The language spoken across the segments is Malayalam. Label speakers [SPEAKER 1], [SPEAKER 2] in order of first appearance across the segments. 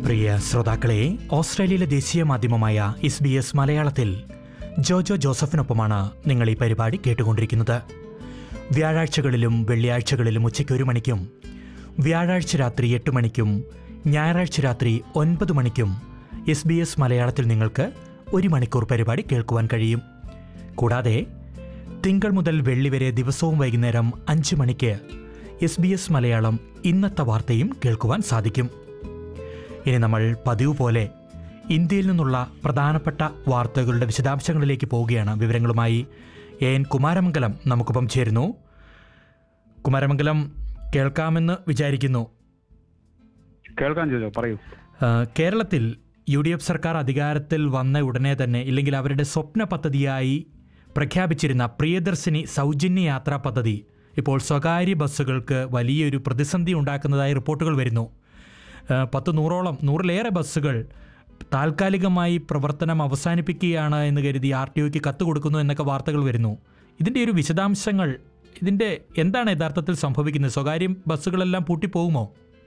[SPEAKER 1] പ്രിയ ശ്രോതാക്കളെ ഓസ്ട്രേലിയയിലെ ദേശീയ മാധ്യമമായ എസ് ബി എസ് മലയാളത്തിൽ ജോജോ ജോസഫിനൊപ്പമാണ് നിങ്ങൾ ഈ പരിപാടി കേട്ടുകൊണ്ടിരിക്കുന്നത് വ്യാഴാഴ്ചകളിലും വെള്ളിയാഴ്ചകളിലും ഉച്ചയ്ക്ക് ഒരു മണിക്കും വ്യാഴാഴ്ച രാത്രി എട്ട് മണിക്കും ഞായറാഴ്ച രാത്രി ഒൻപത് മണിക്കും എസ് ബി എസ് മലയാളത്തിൽ നിങ്ങൾക്ക് ഒരു മണിക്കൂർ പരിപാടി കേൾക്കുവാൻ കഴിയും കൂടാതെ തിങ്കൾ മുതൽ വെള്ളി വരെ ദിവസവും വൈകുന്നേരം അഞ്ച് മണിക്ക് എസ് ബി എസ് മലയാളം ഇന്നത്തെ വാർത്തയും കേൾക്കുവാൻ സാധിക്കും ഇനി നമ്മൾ പതിവ് പോലെ ഇന്ത്യയിൽ നിന്നുള്ള പ്രധാനപ്പെട്ട വാർത്തകളുടെ വിശദാംശങ്ങളിലേക്ക് പോവുകയാണ് വിവരങ്ങളുമായി എ എൻ കുമാരമംഗലം നമുക്കൊപ്പം ചേരുന്നു കുമാരമംഗലം കേൾക്കാമെന്ന് വിചാരിക്കുന്നു
[SPEAKER 2] കേൾക്കാൻ ചോദിച്ചോ പറയൂ
[SPEAKER 1] ആ, കേരളത്തിൽ യു ഡി എഫ് സർക്കാർ അധികാരത്തിൽ വന്ന ഉടനെ തന്നെ ഇല്ലെങ്കിൽ അവരുടെ സ്വപ്ന പദ്ധതിയായി പ്രഖ്യാപിച്ചിരുന്ന പ്രിയദർശിനി സൗജന്യ യാത്രാ പദ്ധതി ഇപ്പോൾ സ്വകാര്യ ബസ്സുകൾക്ക് വലിയൊരു പ്രതിസന്ധി ഉണ്ടാക്കുന്നതായി റിപ്പോർട്ടുകൾ വരുന്നു ആ, പത്ത് നൂറോളം നൂറിലേറെ ബസ്സുകൾ താൽക്കാലികമായി പ്രവർത്തനം അവസാനിപ്പിക്കുകയാണ് എന്ന് കരുതി ആർ ടി ഒക്ക് കത്ത് കൊടുക്കുന്നു എന്നൊക്കെ വാർത്തകൾ വരുന്നു ഇതിൻ്റെ ഒരു വിശദാംശങ്ങൾ ഇതിൻ്റെ എന്താണ് യഥാർത്ഥത്തിൽ സംഭവിക്കുന്നത് സ്വകാര്യ ബസ്സുകളെല്ലാം പൂട്ടിപ്പോകുമോ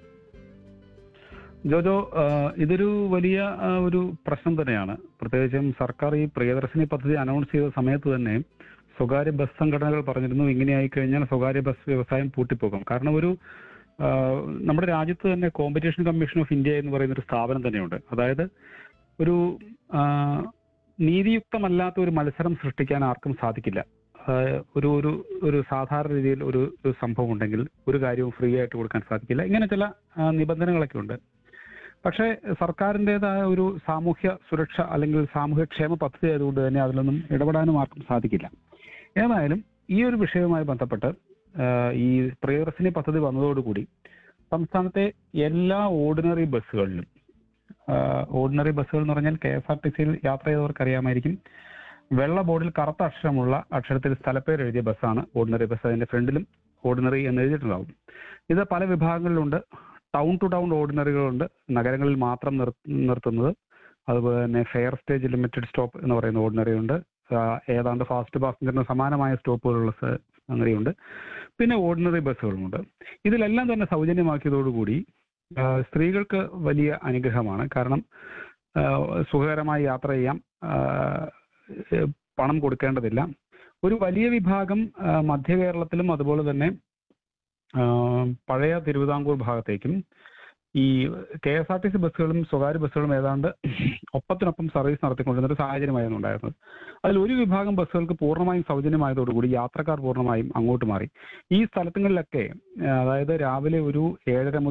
[SPEAKER 2] ജോജോ ആ, ഇതൊരു വലിയ ആ, ഒരു പ്രശ്നം തന്നെയാണ് പ്രത്യേകിച്ചും സർക്കാർ ഈ പ്രിയദർശിനി പദ്ധതി അനൗൺസ് ചെയ്ത സമയത്ത് തന്നെ സ്വകാര്യ ബസ് സംഘടനകൾ പറഞ്ഞിരുന്നു ഇങ്ങനെയായി കഴിഞ്ഞാൽ സ്വകാര്യ ബസ് വ്യവസായം പൂട്ടിപ്പോകും കാരണം ഒരു ആ, നമ്മുടെ രാജ്യത്ത് തന്നെ കോമ്പറ്റീഷൻ കമ്മീഷൻ ഓഫ് ഇന്ത്യ എന്ന് പറയുന്ന ഒരു സ്ഥാപനം തന്നെയുണ്ട് അതായത് ഒരു ആ, നീതിയുക്തമല്ലാത്ത ഒരു മത്സരം സൃഷ്ടിക്കാൻ ആർക്കും സാധിക്കില്ല ആ, ഒരു ഒരു ഒരു സാധാരണ രീതിയിൽ ഒരു ഒരു സംഭവം ഉണ്ടെങ്കിൽ ഒരു കാര്യവും ഫ്രീ ആയിട്ട് കൊടുക്കാൻ സാധിക്കില്ല ഇങ്ങനെ ചില ആ, നിബന്ധനകളൊക്കെ ഉണ്ട് പക്ഷേ സർക്കാരിൻ്റെതായ ഒരു സാമൂഹ്യ സുരക്ഷ അല്ലെങ്കിൽ സാമൂഹ്യക്ഷേമ പദ്ധതി ആയതുകൊണ്ട് തന്നെ അതിലൊന്നും ഇടപെടാനും ആർക്കും സാധിക്കില്ല ഏതായാലും ഈ ഒരു വിഷയവുമായി ബന്ധപ്പെട്ട് ആ, ഈ പ്രിയദർശിനി പദ്ധതി വന്നതോടുകൂടി സംസ്ഥാനത്തെ എല്ലാ ഓർഡിനറി ബസ്സുകളിലും ഓർഡിനറി ബസ്സുകൾ എന്ന് പറഞ്ഞാൽ കെ എസ് ആർ ടി സിയിൽ യാത്ര ചെയ്തവർക്ക് അറിയാമായിരിക്കും വെള്ള ബോർഡിൽ കറുത്ത അക്ഷരമുള്ള അക്ഷരത്തിൽ സ്ഥലപ്പേര് എഴുതിയ ബസ്സാണ് ഓർഡിനറി ബസ് അതിന്റെ ഫ്രണ്ടിലും ഓർഡിനറി എന്ന് എഴുതിയിട്ടുണ്ടാവും ഇത് പല വിഭാഗങ്ങളിലുണ്ട് ടൗൺ ടു ടൗൺ ഓർഡിനറികളുണ്ട് നഗരങ്ങളിൽ മാത്രം നിർ- നിർത്തുന്നത് അതുപോലെ തന്നെ ഫെയർ സ്റ്റേജ് ലിമിറ്റഡ് സ്റ്റോപ്പ് എന്ന് പറയുന്ന ഓർഡിനറി ഉണ്ട് ആ, ഏതാണ്ട് ഫാസ്റ്റ് പാസഞ്ചറിന് സമാനമായ സ്റ്റോപ്പുകളുള്ള സ- സംഗതിയുണ്ട് പിന്നെ ഓർഡിനറി ബസ്സുകളുമുണ്ട് ഇതിലെല്ലാം തന്നെ സൗജന്യമാക്കിയതോടുകൂടി ആ, സ്ത്രീകൾക്ക് വലിയ അനുഗ്രഹമാണ് കാരണം ആ, സുഖകരമായി യാത്ര ചെയ്യാം ആ, ഏഹ് പണം കൊടുക്കേണ്ടതില്ല ഒരു വലിയ വിഭാഗം ആ, മധ്യ കേരളത്തിലും അതുപോലെ തന്നെ ആ, പഴയ തിരുവിതാംകൂർ ഭാഗത്തേക്കും ഈ K S R T C ബസ്സുകളും സ്വകാര്യ ബസ്സുകളും ഏതാണ്ട് ഒപ്പത്തിനൊപ്പം സർവീസ് നടത്തിക്കൊണ്ടിരുന്ന ഒരു സാഹചര്യമായിരുന്നു ഉണ്ടായിരുന്നത് അതിൽ ഒരു വിഭാഗം ബസ്സുകൾക്ക് പൂർണ്ണമായും സൗജന്യമായതോടുകൂടി യാത്രക്കാർ പൂർണ്ണമായും അങ്ങോട്ട് മാറി ഈ സ്ഥലങ്ങളിലൊക്കെ ആ, അതായത് രാവിലെ ഒരു ഏഴര മുതൽ